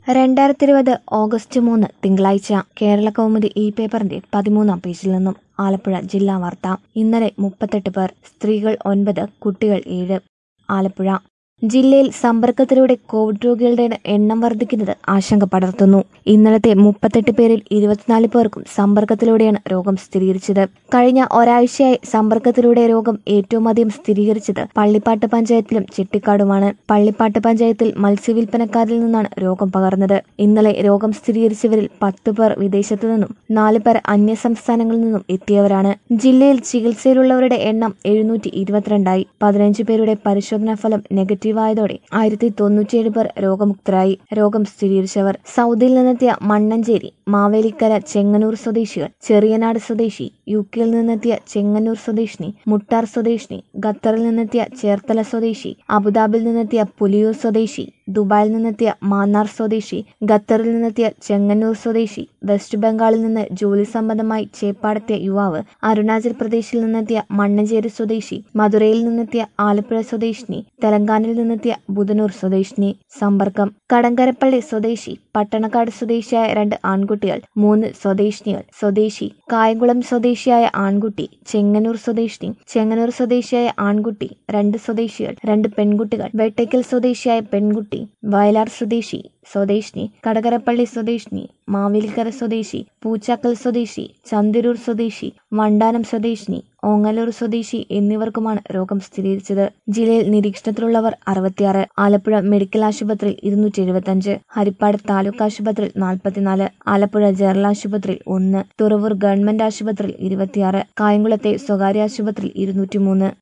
രണ്ടായിരത്തി ഇരുപത് ഓഗസ്റ്റ് മൂന്ന് തിങ്കളാഴ്ച കേരള കൗമുദി ഈ പേപ്പറിന്റെ പതിമൂന്നാം പേജിൽ നിന്നും ആലപ്പുഴ ജില്ലാ വാർത്ത ഇന്നലെ മുപ്പത്തെട്ട് പേർ സ്ത്രീകൾ ഒൻപത് കുട്ടികൾ ഏഴ് ആലപ്പുഴ ജില്ലയിൽ സമ്പർക്കത്തിലൂടെ കോവിഡ് രോഗികളുടെ എണ്ണം വർദ്ധിക്കുന്നത് ആശങ്ക പടർത്തുന്നു ഇന്നലത്തെ മുപ്പത്തെട്ട് പേരിൽ ഇരുപത്തിനാല് പേർക്കും സമ്പർക്കത്തിലൂടെയാണ് രോഗം സ്ഥിരീകരിച്ചത് കഴിഞ്ഞ ഒരാഴ്ചയായി സമ്പർക്കത്തിലൂടെ രോഗം ഏറ്റവും അധികം സ്ഥിരീകരിച്ചത് പള്ളിപ്പാട്ട് പഞ്ചായത്തിലും ചെട്ടിക്കാടുമാണ് പള്ളിപ്പാട്ട് പഞ്ചായത്തിൽ മത്സ്യവില്പനക്കാരിൽ നിന്നാണ് രോഗം പകർന്നത് ഇന്നലെ രോഗം സ്ഥിരീകരിച്ചവരിൽ പത്ത് പേർ വിദേശത്തു നിന്നും നാല് പേർ അന്യ സംസ്ഥാനങ്ങളിൽ നിന്നും എത്തിയവരാണ് ജില്ലയിൽ ചികിത്സയിലുള്ളവരുടെ എണ്ണം എഴുന്നൂറ്റി ഇരുപത്തിരണ്ടായി പതിനഞ്ച് പേരുടെ പരിശോധനാ ഫലം നെഗറ്റീവായതോടെ ആയിരത്തി തൊണ്ണൂറ്റിയേഴ് പേർ രോഗമുക്തരായി രോഗം സ്ഥിരീകരിച്ചവർ സൗദിയിൽ നിന്നെത്തിയ മണ്ണഞ്ചേരി മാവേലിക്കര ചെങ്ങന്നൂർ സ്വദേശികൾ ചെറിയനാട് സ്വദേശി യു കെയിൽ നിന്നെത്തിയ ചെങ്ങന്നൂർ സ്വദേശിനി മുട്ടാർ സ്വദേശിനി ഖത്തറിൽ നിന്നെത്തിയ ചേർത്തല സ്വദേശി അബുദാബിയിൽ നിന്നെത്തിയ പുലിയൂർ സ്വദേശി ദുബായിൽ നിന്നെത്തിയ മാന്നാർ സ്വദേശി ഖത്തറിൽ നിന്നെത്തിയ ചെങ്ങന്നൂർ സ്വദേശി വെസ്റ്റ് ബംഗാളിൽ നിന്ന് ജോലി സംബന്ധമായി ചേപ്പാടെത്തിയ യുവാവ് അരുണാചൽ പ്രദേശിൽ നിന്നെത്തിയ മണ്ണഞ്ചേരി സ്വദേശി മധുരയിൽ നിന്നെത്തിയ ആലപ്പുഴ സ്വദേശിനി തെലങ്കാനയിൽ നിന്നെത്തിയ ബുധനൂർ സ്വദേശിനി സമ്പർക്കം കടങ്കരപ്പള്ളി സ്വദേശി പട്ടണക്കാട് സ്വദേശിയായ രണ്ട് ആൺകുട്ടികൾ മൂന്ന് സ്വദേശിനികൾ സ്വദേശി കായംകുളം സ്വദേശിയായ ആൺകുട്ടി ചെങ്ങന്നൂർ സ്വദേശിനി ചെങ്ങന്നൂർ സ്വദേശിയായ ആൺകുട്ടി രണ്ട് സ്വദേശികൾ രണ്ട് പെൺകുട്ടികൾ വെട്ടയ്ക്കൽ സ്വദേശിയായ പെൺകുട്ടി വയലാർ സ്വദേശി സ്വദേശിനി കടകരപ്പള്ളി സ്വദേശിനി മാവേലിക്കര സ്വദേശി പൂച്ചാക്കൽ സ്വദേശി ചന്തിരൂർ സ്വദേശി വണ്ടാനം സ്വദേശിനി ഓങ്ങല്ലൂർ സ്വദേശി എന്നിവർക്കുമാണ് രോഗം സ്ഥിരീകരിച്ചത് ജില്ലയിൽ നിരീക്ഷണത്തിലുള്ളവർ അറുപത്തിയാറ് ആലപ്പുഴ മെഡിക്കൽ ആശുപത്രിയിൽ ഇരുന്നൂറ്റി എഴുപത്തിയഞ്ച് ഹരിപ്പാട് താലൂക്ക് ആശുപത്രിയിൽ നാൽപ്പത്തിനാല് ആലപ്പുഴ ജനറൽ ആശുപത്രിയിൽ ഒന്ന് തുറവൂർ ഗവൺമെന്റ് ആശുപത്രിയിൽ ഇരുപത്തിയാറ് കായംകുളത്തെ സ്വകാര്യ ആശുപത്രിയിൽ ഇരുന്നൂറ്റിമൂന്ന്